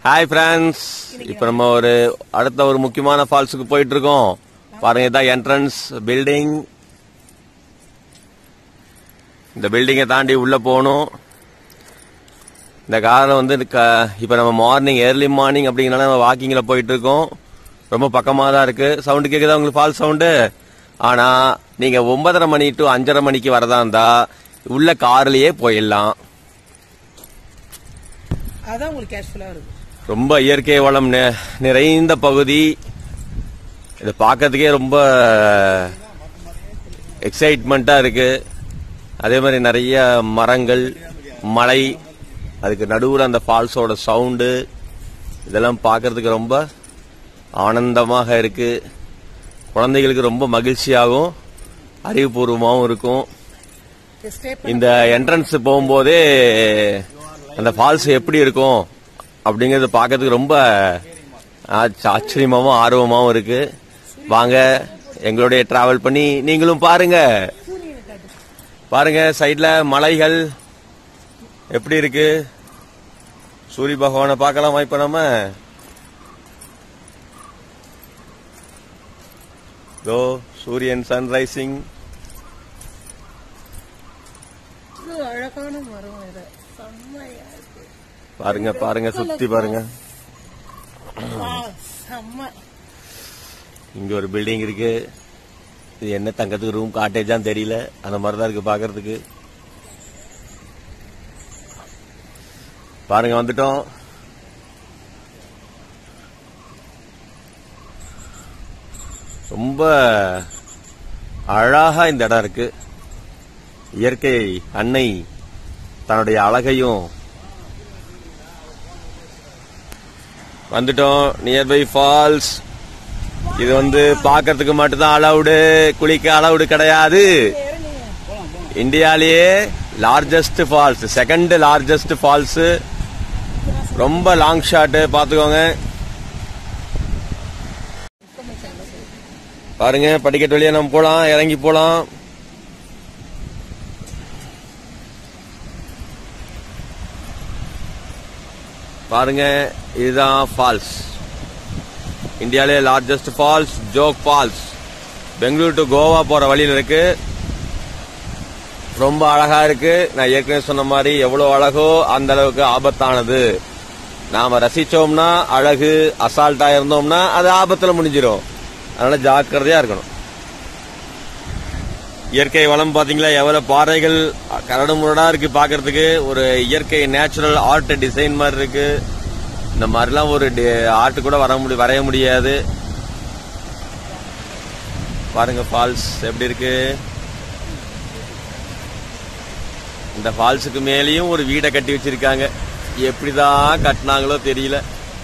hi friends இப்போ நம்ம ஒரு அடுத்த ஒரு முக்கியமான ஃபால்ஸுக்கு போயிட்டு இருக்கோம் பாருங்க இதான் என்ட்ரன்ஸ் பில்டிங் இந்த பில்டிங்கை தாண்டி உள்ள போகணும் இந்த காரில் வந்து க- இப்போ நம்ம மார்னிங் ஏர்லி மார்னிங் அப்படிங்கிறனால நம்ம வாக்கிங்கில் போயிட்டு இருக்கோம் ரொம்ப பக்கமாக தான் இருக்கு சவுண்டு கேட்குதா உங்களுக்கு ஃபால்ஸ் சவுண்டு ஆனால் நீங்கள் ஒன்பதரை மணி டு அஞ்சரை மணிக்கு வரதா இருந்தா உள்ள கார்லயே போயிடலாம் அதான் உங்களுக்கு கேஷ்ஃபுல்லா இருக்கு ரொம்ப இயற்கை வளம் நி- நிறைந்த பகுதி இதை பார்க்கறதுக்கே ரொம்ப எக்ஸைட்மெண்ட்டா இருக்கு அதே மாதிரி நிறைய மரங்கள் மலை அதுக்கு நடுவில் அந்த ஃபால்ஸோட சவுண்டு இதெல்லாம் பார்க்கறதுக்கு ரொம்ப ஆனந்தமாக இருக்கு குழந்தைகளுக்கு ரொம்ப மகிழ்ச்சியாகவும் அறிவுபூர்வமாகவும் இருக்கும் ஸ்டே இந்த என்ட்ரன்ஸ் போகும்போதே அந்த ஃபால்ஸ் எப்படி இருக்கும் அப்படிங்கறது பார்க்கறதுக்கு ரொம்ப ஆச்ச- ஆச்சரியமாவும் ஆர்வமாவும் இருக்கு வாங்க எங்களுடைய டிராவல் பண்ணி நீங்களும் பாருங்க பாருங்க சைடுல மலைகள் எப்படி இருக்கு சூரிய பகவானை பார்க்கலாமா இப்ப நம்ம கோ சூரியன் சன்ரைசிங் இது அழகான மரம் இது செம்மையா இருக்கு பாருங்க பாருங்க சுத்தி பாருங்க வா, செம்ம இங்க ஒரு பில்டிங் இருக்கு இது என்ன தங்கத்துக்கு ரூம் காட்டேஜான்னு தெரியல அந்த மாதிரி தான் இருக்கு பாக்குறதுக்கு பாருங்க வந்துட்டோம் ரொம்ப அழகா இந்த இடம் இருக்கு இயற்கை அன்னை தன்னுடைய அழகையும் வந்துட்டோம் நியர்பை ஃபால்ஸ் இது வந்து பார்க்கறதுக்கு மட்டும்தான் அலவுடு குளிக்க அலவுடு கிடையாது இந்தியாலேயே largest falls second largest falls ரொம்ப லாங் ஷாட் பாத்துக்கோங்க பாருங்க படிக்கட்டு வழியா நம்ம போலாம் இறங்கி போலாம் பாருங்க இதுதான் ஃபால்ஸ் இந்தியாவிலே largest falls Jog falls Bangalore to Goa போற வழியில இருக்கு ரொம்ப அழகா இருக்கு நான் ஏற்கனவே சொன்ன மாதிரி எவ்வளவு அழகோ அந்த அளவுக்கு ஆபத்தானது நாம ரசிச்சோம்னா அழகு அசால்ட்டா இருந்தோம்னா அது ஆபத்துல முடிஞ்சிடும் அதனால ஜாக்கிரதையா இருக்கணும் இயற்கை வளம் பாத்தீங்களா எவ்வளவு பாறைகள் கரடு முரடா இருக்கு பாக்குறதுக்கு ஒரு இயற்கை நேச்சுரல் ஆர்ட் டிசைன் மாதிரி இருக்கு இந்த மாதிரிலாம் ஒரு ஆர்ட் கூட வர முடி வரைய முடியாது பாருங்க ஃபால்ஸ் எப்படி இருக்கு இந்த ஃபால்ஸுக்கு மேலேயும் ஒரு வீடை கட்டி வச்சிருக்காங்க எப்படிதான் கட்டினாங்களோ தெரியல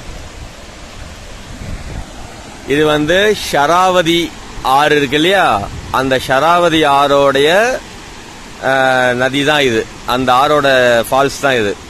இது வந்து ஷராவதி ஆறு இருக்கு இல்லையா அந்த ஷராவதி ஆறோடைய நதி தான் இது அந்த ஆறோட ஃபால்ஸ் தான் இது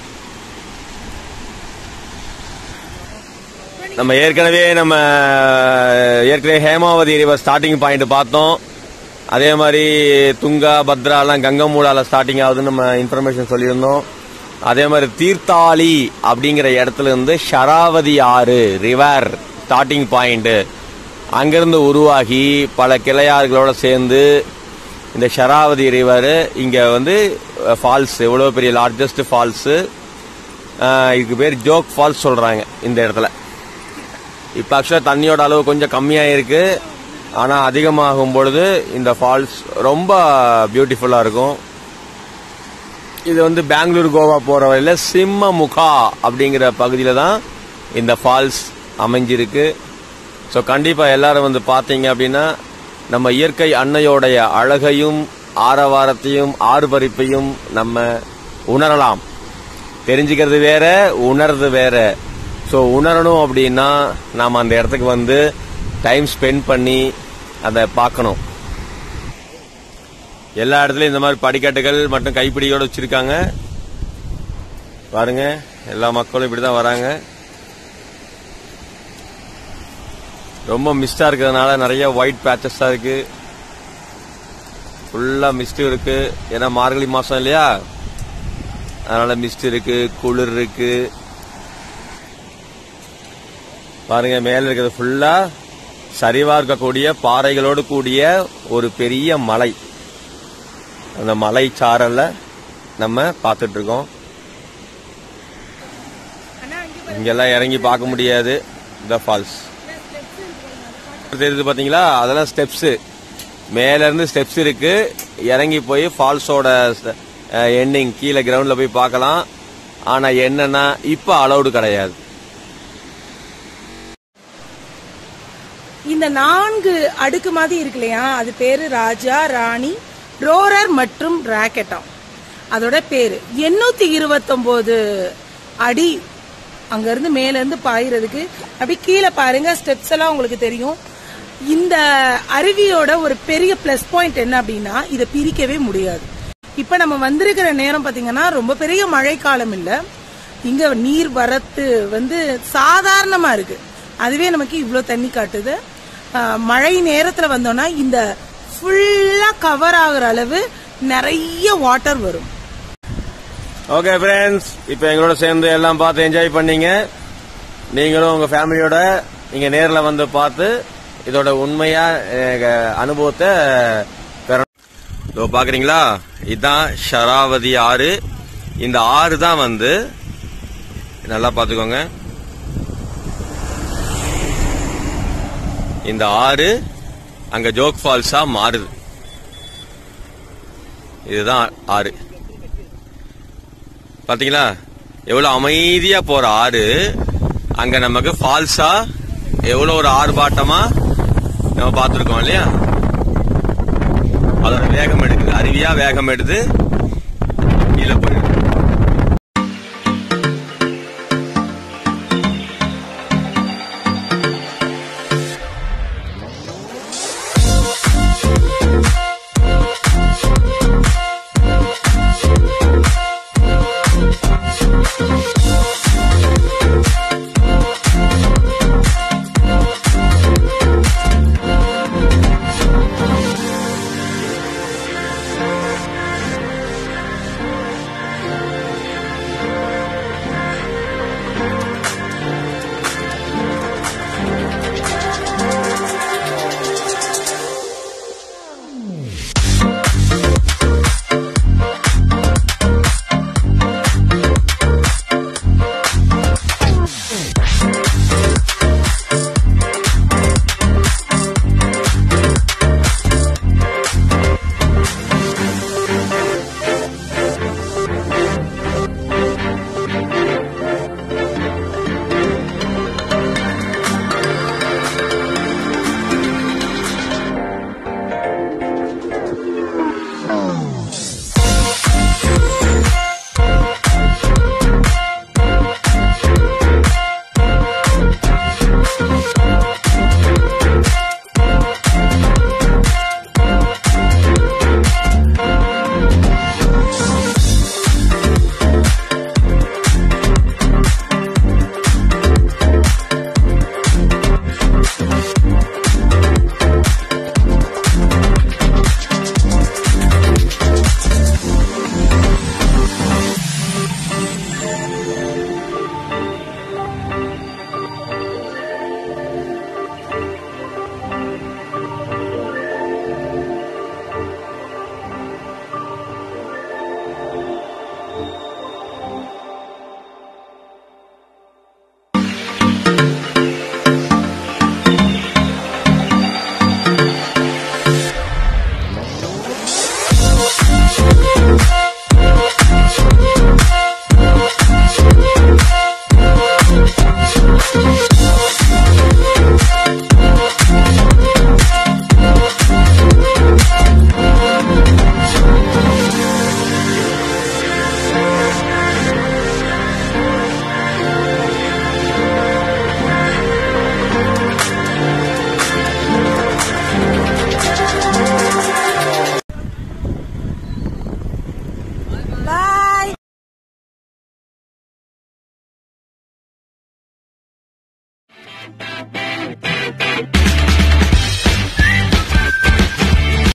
நம்ம ஏற்கனவே நம்ம ஏற்கனவே ஹேமாவதி ரிவர் ஸ்டார்டிங் பாயிண்ட் பார்த்தோம் அதே மாதிரி துங்கா பத்ரா எல்லாம் கங்கமூடால ஸ்டார்டிங் ஆகுதுன்னு நம்ம இன்ஃபர்மேஷன் சொல்லியிருந்தோம் அதே மாதிரி தீர்த்தாளி அப்படிங்கிற இடத்துல இருந்து ஷராவதி ஆறு ரிவர் ஸ்டார்டிங் பாயிண்ட் அங்கிருந்து உருவாகி பல கிளையாறுகளோட சேர்ந்து இந்த ஷராவதி ரிவர் இங்க வந்து ஃபால்ஸ் எவ்வளவு பெரிய லார்ஜஸ்ட் ஃபால்ஸ் இதுக்கு பேர் ஜோக் ஃபால்ஸ் சொல்றாங்க இந்த இடத்துல இப்ப ஆக்சுவலா தண்ணியோட அளவு கொஞ்சம் கம்மியா இருக்கு ஆனா அதிகமாகும் பொழுது இந்த ஃபால்ஸ் ரொம்ப பியூட்டிஃபுல்லா இருக்கும் இது வந்து பெங்களூர் கோவா போற வழியில சிம்மமுகா அப்படிங்கிற பகுதியில தான் இந்த ஃபால்ஸ் அமைஞ்சிருக்கு ஸோ கண்டிப்பா எல்லாரும் வந்து பாத்தீங்க அப்படின்னா நம்ம இயற்கை அன்னையோடைய அழகையும் ஆரவாரத்தையும் ஆர்ப்பரிப்பையும் நம்ம உணரலாம் தெரிஞ்சுக்கிறது வேற உணர்றது வேற ஸோ உணரணும் அப்படின்னா நாம் அந்த இடத்துக்கு வந்து டைம் ஸ்பெண்ட் பண்ணி அதை பார்க்கணும் எல்லா இடத்துலயும் இந்த மாதிரி படிக்கட்டுகள் மற்றும் கைப்பிடியோட வச்சிருக்காங்க பாருங்க எல்லா மக்களும் இப்படிதான் வராங்க ரொம்ப மிஸ்டா இருக்கிறதுனால நிறைய ஒயிட் பேச்சஸா இருக்கு ஃபுல்லா மிஸ்ட் இருக்கு ஏன்னா மார்கழி மாசம் இல்லையா அதனால மிஸ்ட் இருக்கு குளிர் இருக்கு பாருங்க மேல இருக்கிறது ஃபுல்லா சரிவா இருக்கக்கூடிய பாறைகளோடு கூடிய ஒரு பெரிய மலை அந்த மலை சாரல்ல நம்ம பார்த்துட்டு இருக்கோம் இங்கெல்லாம் இறங்கி பார்க்க முடியாது இந்த ஃபால்ஸ் தெரியுது பாத்தீங்களா அதெல்லாம் ஸ்டெப்ஸ் மேல இருந்து ஸ்டெப்ஸ் இருக்கு இறங்கி போய் ஃபால்ஸோட எண்டிங் கீழே கிரவுண்ட்ல போய் பார்க்கலாம் ஆனா என்னன்னா இப்ப அலௌடு கிடையாது இந்த நான்கு அடுக்கு மாதிரி இருக்கு இல்லையா அது பேரு ராஜா ராணி ரோரர் மற்றும் ராக்கெட்டாம் அதோட பேரு எண்ணூத்தி இருபத்தொன்பது அடி அங்க இருந்து மேல இருந்து பாயிறதுக்கு அப்படி கீழே பாருங்க ஸ்டெப்ஸ் எல்லாம் உங்களுக்கு தெரியும் இந்த அருவியோட ஒரு பெரிய பிளஸ் பாயிண்ட் என்ன அப்படின்னா இதை பிரிக்கவே முடியாது இப்ப நம்ம வந்திருக்கிற நேரம் பாத்தீங்கன்னா ரொம்ப பெரிய மழைக்காலம் இல்ல இங்க நீர் வரத்து வந்து சாதாரணமா இருக்கு அதுவே நமக்கு இவ்ளோ தண்ணி காட்டுது ஆஹ் மழை நேரத்துல வந்தோம்னா இந்த ஃபுல்லா கவர் ஆகுற அளவு நிறைய வாட்டர் வரும் ஓகே ஃப்ரெண்ட்ஸ் இப்போ எங்களோட சேர்ந்து எல்லாம் பார்த்து என்ஜாய் பண்ணீங்க நீங்களும் உங்க ஃபேமிலியோட நீங்க நேர்ல வந்து பார்த்து இதோட உண்மையா அஹ், அனுபவத்தை பெறணும் இதோ பாக்குறீங்களா இதுதான் ஷராவதி ஆறு இந்த ஆறு தான் வந்து நல்லா பாத்துக்கோங்க இந்த ஆறு அங்க ஜோக் ஃபால்ஸா மாறுது இதுதான் ஆறு பாத்தீங்களா எவ்வளவு அமைதியா போற ஆறு அங்க நமக்கு ஃபால்ஸா எவ்வளவு ஒரு ஆர்ப்பாட்டமா நம்ம பார்த்திருக்கோம் இல்லையா அதோட வேகம் எடுக்குது அருவியா வேகம் எடுத்து